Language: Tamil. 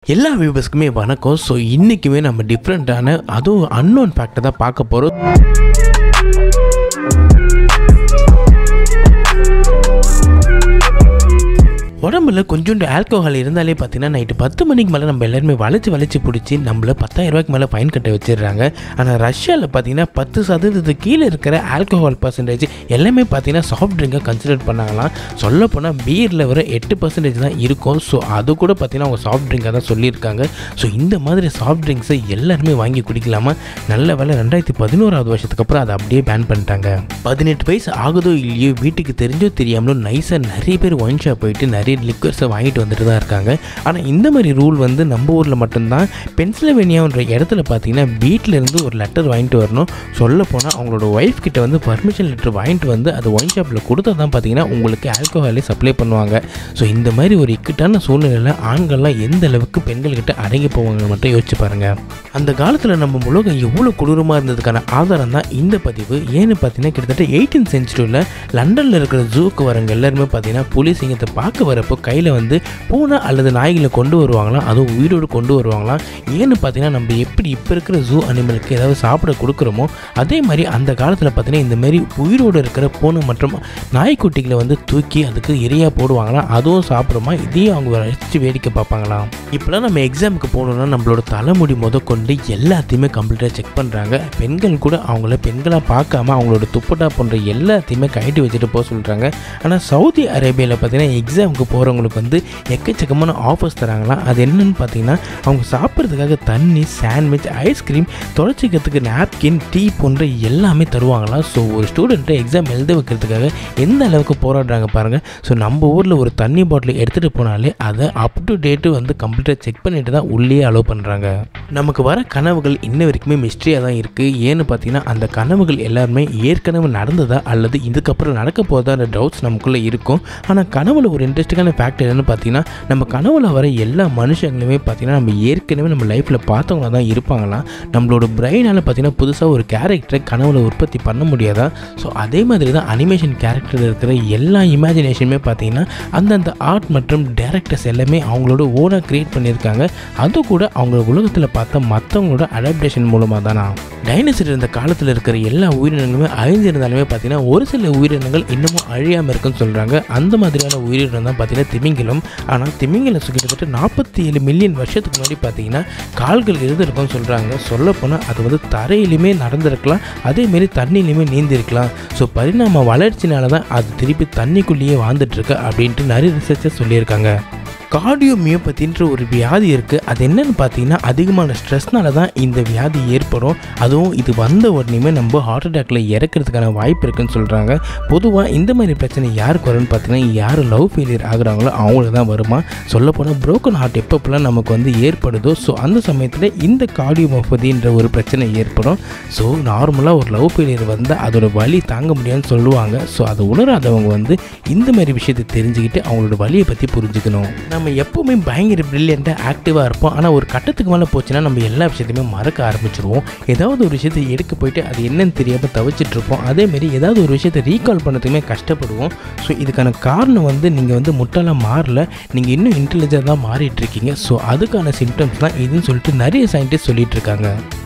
எல்லா வியூவர்ஸ்க்குமே வணக்கம் ஸோ இன்றைக்குமே நம்ம டிஃப்ரெண்ட்டான அதுவும் அன்னோன் ஃபேக்டை தான் பார்க்க போகிறோம் உடம்புல கொஞ்சோண்டு ஆல்கோஹால் இருந்தாலே பார்த்தீங்கன்னா நைட்டு பத்து மணிக்கு மேலே நம்ம எல்லாருமே வளைச்சு வளைச்சு பிடிச்சி நம்மள பத்தாயிரம் ரூபாய்க்கு மேலே ஃபைன் கட்ட வச்சிடுறாங்க ஆனால் ரஷ்யாவில் பார்த்தீங்கன்னா பத்து சதவீதத்துக்கு கீழே இருக்கிற ஆல்கோஹால் பர்சன்டேஜ் எல்லாமே பார்த்தீங்கன்னா சாஃப்ட் ட்ரிங்கை கன்சிடர் பண்ணாங்களாம் சொல்ல போனால் பீரில் வர எட்டு பர்சன்டேஜ் தான் இருக்கும் ஸோ அது கூட பார்த்தீங்கன்னா அவங்க சாஃப்ட் ட்ரிங்காக தான் சொல்லியிருக்காங்க ஸோ இந்த மாதிரி சாஃப்ட் ட்ரிங்க்ஸை எல்லாருமே வாங்கி குடிக்கலாமா நல்ல வேலை ரெண்டாயிரத்தி பதினோராவது வருஷத்துக்கு அப்புறம் அதை அப்படியே பேன் பண்ணிட்டாங்க பதினெட்டு வயசு ஆகுதோ இல்லையோ வீட்டுக்கு தெரிஞ்சோ தெரியாமலோ நைஸாக நிறைய பேர் ஒயின் ஷாப் போயிட்டு நிறைய லிக்வர்ஸை வாங்கிட்டு வந்துட்டு தான் இருக்காங்க ஆனால் இந்த மாதிரி ரூல் வந்து நம்ம ஊரில் மட்டும்தான் பென்சில்வேனியான்ற இடத்துல பார்த்தீங்கன்னா வீட்டில் இருந்து ஒரு லெட்டர் வாங்கிட்டு வரணும் சொல்ல போனால் அவங்களோட ஒய்ஃப் கிட்ட வந்து பர்மிஷன் லெட்டர் வாங்கிட்டு வந்து அது ஒயின் ஷாப்பில் கொடுத்தா தான் பார்த்தீங்கன்னா உங்களுக்கு ஆல்கோஹாலே சப்ளை பண்ணுவாங்க ஸோ இந்த மாதிரி ஒரு இக்கட்டான சூழ்நிலையில் ஆண்கள்லாம் எந்த அளவுக்கு பெண்கள்கிட்ட அடங்கி போவாங்க மட்டும் யோசிச்சு பாருங்க அந்த காலத்தில் நம்ம உலகம் எவ்வளோ கொடூரமாக இருந்ததுக்கான ஆதாரம் தான் இந்த பதிவு ஏன்னு பார்த்தீங்கன்னா கிட்டத்தட்ட எயிட்டீன் சென்ச்சுரியில் லண்டனில் இருக்கிற ஜூக்கு வரவங்க எல்லாருமே பார்த்தீங்கன்னா புலி சிங்கத்தை பார்க்க வரப்போ கையில் வந்து பூனை அல்லது நாய்களை கொண்டு வருவாங்களாம் அதுவும் உயிரோடு கொண்டு வருவாங்களாம் ஏன்னு பார்த்தீங்கன்னா நம்ம எப்படி இப்போ இருக்கிற ஜூ அனிமலுக்கு ஏதாவது சாப்பிட கொடுக்குறோமோ அதே மாதிரி அந்த காலத்தில் பார்த்தீங்கன்னா இந்த மாதிரி உயிரோடு இருக்கிற பூனை மற்றும் நாய்க்குட்டிகளை வந்து தூக்கி அதுக்கு இரையாக போடுவாங்களாம் அதுவும் சாப்பிடுமா இதையும் அவங்க ரசித்து வேடிக்கை பார்ப்பாங்களாம் இப்போலாம் நம்ம எக்ஸாமுக்கு போகணுன்னா நம்மளோட தலைமுடி முத கொண்டு எல்லாத்தையுமே கம்ப்ளீட்டாக செக் பண்ணுறாங்க பெண்கள் கூட அவங்கள பெண்களாக பார்க்காம அவங்களோட துப்பட்டா போன்ற எல்லாத்தையுமே கழட்டி வச்சுட்டு போக சொல்கிறாங்க ஆனால் சவுதி அரேபியாவில் பார்த்தீங்கன்னா எக்ஸாமுக்கு போகிறவங்களுக்கு வந்து எக்கச்சக்கமான ஆஃபர்ஸ் தராங்களாம் அது என்னன்னு பார்த்தீங்கன்னா அவங்க சாப்பிட்றதுக்காக தண்ணி சாண்ட்விச் ஐஸ்கிரீம் தொலைச்சிக்கிறதுக்கு நாப்கின் டீ போன்ற எல்லாமே தருவாங்களாம் ஸோ ஒரு ஸ்டூடெண்ட்டை எக்ஸாம் எழுத வைக்கிறதுக்காக எந்த அளவுக்கு போராடுறாங்க பாருங்கள் ஸோ நம்ம ஊரில் ஒரு தண்ணி பாட்டில் எடுத்துகிட்டு போனாலே அதை அப் டு டேட்டு வந்து கம்ப்ளீட்டாக செக் பண்ணிட்டு தான் உள்ளே அலோவ் பண்ணுறாங்க நமக்கு வர கனவுகள் இன்ன வரைக்குமே மிஸ்ட்ரியாக தான் இருக்குது ஏன்னு பார்த்தீங்கன்னா அந்த கனவுகள் எல்லாருமே ஏற்கனவே நடந்ததா அல்லது இதுக்கப்புறம் நடக்க போதான்ற டவுட்ஸ் நமக்குள்ளே இருக்கும் ஆனால் கனவுல ஒரு இன்ட்ரெஸ்டிங்கான ஃபேக்ட் என்னன்னு பார்த்தீங்கன்னா நம்ம கனவுல வர எல்லா மனுஷங்களுமே பார்த்தீங்கன்னா நம்ம ஏற்கனவே நம்ம லைஃப்பில் பார்த்தவங்களா தான் இருப்பாங்களாம் நம்மளோட பிரெயினால் பார்த்தீங்கன்னா புதுசாக ஒரு கேரக்டரை கனவுல உற்பத்தி பண்ண முடியாதா ஸோ அதே மாதிரி தான் அனிமேஷன் கேரக்டர் இருக்கிற எல்லா இமேஜினேஷனுமே பார்த்தீங்கன்னா அந்தந்த ஆர்ட் மற்றும் டேரக்டர்ஸ் எல்லாமே அவங்களோட ஓனாக க்ரியேட் பண்ணியிருக்காங்க அது கூட அவங்க உலகத்தில் பார்த்த மற்றவங்களோட அடாப்டேஷன் மூலமாக தானா டைனோசர் இருந்த காலத்தில் இருக்கிற எல்லா உயிரினங்களுமே அழிஞ்சிருந்தாலுமே பார்த்தீங்கன்னா ஒரு சில உயிரினங்கள் இன்னமும் அழியாமல் இருக்குன்னு சொல்கிறாங்க அந்த மாதிரியான உயிரினம் தான் பார்த்தீங்கன்னா திமிங்கிலம் ஆனால் திமிங்கிலம் கிட்டத்தட்ட நாற்பத்தி ஏழு மில்லியன் வருஷத்துக்கு முன்னாடி பார்த்தீங்கன்னா கால்கள் இருந்திருக்கும்னு சொல்கிறாங்க சொல்லப்போனால் அது வந்து தரையிலுமே நடந்திருக்கலாம் அதேமாரி தண்ணியிலுமே நீந்திருக்கலாம் ஸோ பரிணாம வளர்ச்சினால தான் அது திருப்பி தண்ணிக்குள்ளேயே வாழ்ந்துட்டுருக்கு அப்படின்ட்டு நிறைய ரிசர்ச்சர் சொல்லியிருக்காங்க கார்டியோமியோபதின்ற ஒரு வியாதி இருக்குது அது என்னன்னு பார்த்தீங்கன்னா அதிகமான ஸ்ட்ரெஸ்னால தான் இந்த வியாதி ஏற்படும் அதுவும் இது வந்த உடனேயுமே நம்ம ஹார்ட் அட்டாக்ல இறக்கிறதுக்கான வாய்ப்பு இருக்குன்னு சொல்கிறாங்க பொதுவாக இந்த மாதிரி பிரச்சனை யாருக்கு வரும்னு பார்த்தீங்கன்னா யார் லவ் ஃபெயிலியர் ஆகுறாங்களோ அவங்களுக்கு தான் வருமா சொல்லப்போனால் broken ஹார்ட் எப்பப்பெல்லாம் நமக்கு வந்து ஏற்படுதோ ஸோ அந்த சமயத்தில் இந்த கார்டியோமோபதின்ற ஒரு பிரச்சனை ஏற்படும் ஸோ நார்மலாக ஒரு லவ் ஃபெயிலியர் வந்து அதோட வலி தாங்க முடியாதுன்னு சொல்லுவாங்க ஸோ அதை உணராதவங்க வந்து இந்த மாதிரி விஷயத்தை தெரிஞ்சுக்கிட்டு அவங்களோட வலியை பற்றி புரிஞ்சுக்கணும் நம்ம எப்போவுமே பயங்கர ப்ரில்லியண்ட்டாக ஆக்டிவாக இருப்போம் ஆனால் ஒரு கட்டத்துக்கு மேலே போச்சுன்னா நம்ம எல்லா விஷயத்தையுமே மறக்க ஆரம்பிச்சிருவோம் ஏதாவது ஒரு விஷயத்தை எடுக்க போயிட்டு அது என்னன்னு தெரியாமல் தவிச்சிட்டு இருப்போம் அதேமாரி ஏதாவது ஒரு விஷயத்தை ரீகால் பண்ணுறதுக்குமே கஷ்டப்படுவோம் ஸோ இதுக்கான காரணம் வந்து நீங்கள் வந்து முட்டாளாக மாறல நீங்கள் இன்னும் இன்டெலிஜென்ட் தான் மாறிட்டு இருக்கீங்க ஸோ அதுக்கான சிம்டம்ஸ் தான் இதுன்னு சொல்லிட்டு நிறைய சயின்டிஸ்ட் சொல்லிட்டு இருக்காங்க